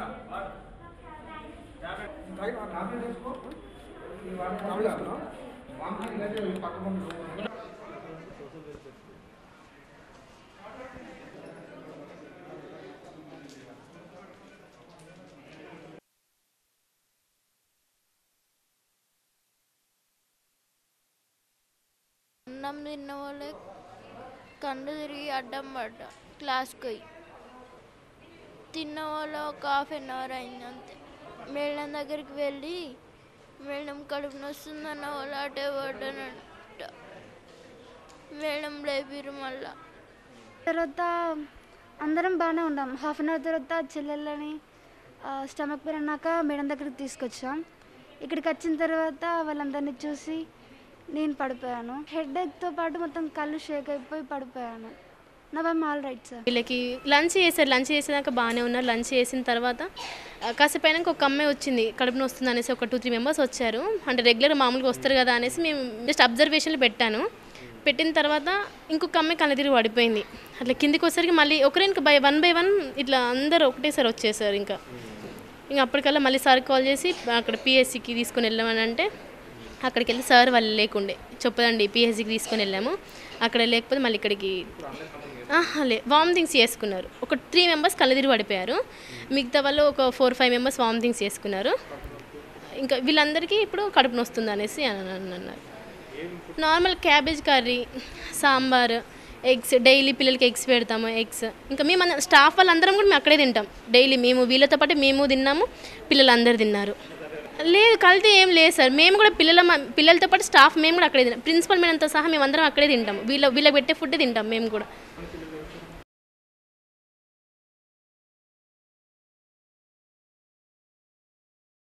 అన్నం తిన్న వాళ్ళే కళ్ళు తిరిగి అడ్డం పడ్డా క్లాస్కి పోయి తిన్న వాళ్ళు ఒక హాఫ్ అన్ అవర్ అయింది అంతే మేడం దగ్గరికి వెళ్ళి మేడం కడుపు నొస్తుందన్న వాళ్ళు అటే పడ్డానంట మేడం లేపిరు మళ్ళా తర్వాత అందరం బాగానే ఉన్నాం హాఫ్ అన్ అవర్ తర్వాత చెల్లెళ్ళని స్టమక్ పెయిన్ అన్నాక మేడం దగ్గరికి తీసుకొచ్చాం ఇక్కడికి వచ్చిన తర్వాత వాళ్ళందరినీ చూసి నేను పడిపోయాను హెడ్ ఎక్తో పాటు మొత్తం కళ్ళు షేక్ అయిపోయి పడిపోయాను నా ఐమ్ ఆల్ రైట్ సార్ వీళ్ళకి లంచ్ చేశారు లంచ్ చేసేదాకా బాగానే ఉన్నారు లంచ్ చేసిన తర్వాత ఆ, కాసేపు అయినాక ఒక అమ్మాయి వచ్చింది కడుపున వస్తుంది అనేసి ఒక టూ త్రీ మెంబర్స్ వచ్చారు అంటే రెగ్యులర్ మామూలుగా వస్తారు కదా అనేసి మేము జస్ట్ అబ్జర్వేషన్లు పెట్టాను పెట్టిన తర్వాత ఇంకొక అమ్మాయి కళ్ళ తిరిగి పడిపోయింది అట్లా కిందికి వచ్చేసరికి మళ్ళీ ఒకరికి బై వన్ బై వన్ ఇట్లా అందరూ ఒకటేసారి వచ్చేసారు ఇంకా ఇంకా అప్పటికల్లా మళ్ళీ సార్ కాల్ చేసి అక్కడ పిఎస్సికి తీసుకొని వెళ్ళామని అంటే అక్కడికి వెళ్ళి సార్ వాళ్ళు లేకుండే చెప్పదండి పిహెచ్సికి తీసుకొని వెళ్ళాము అక్కడ లేకపోతే మళ్ళీ ఇక్కడికి ఆహా, లే వామిటింగ్స్ చేసుకున్నారు ఒక త్రీ మెంబర్స్ కళ్ళదిరి పడిపోయారు మిగతా వాళ్ళు ఒక ఫోర్ ఫైవ్ మెంబర్స్ వామిటింగ్స్ చేసుకున్నారు ఇంకా వీళ్ళందరికీ ఇప్పుడు కడుపు నొస్తుంది అనేసి అని అని అన్నారు normal cabbage curry sambar eggs daily పిల్లలకి ఎగ్స్ పెడతాము ఎగ్స్ ఇంకా మేము అందరం స్టాఫ్ వాళ్ళందరం కూడా మేము అక్కడే తింటాం డైలీ మేము వీళ్ళతో పాటు మేము తిన్నాము పిల్లలందరూ తిన్నారు లేదు కల్తీ ఏం లేదు సార్ మేము కూడా పిల్లల పిల్లలతో పాటు స్టాఫ్ మేము కూడా అక్కడే తిన్నాం ప్రిన్సిపల్ మేడంతో సహా మేము అందరం అక్కడే తింటాం వీళ్ళ వీళ్ళకి పెట్టే ఫుడ్ తింటాం మేము కూడా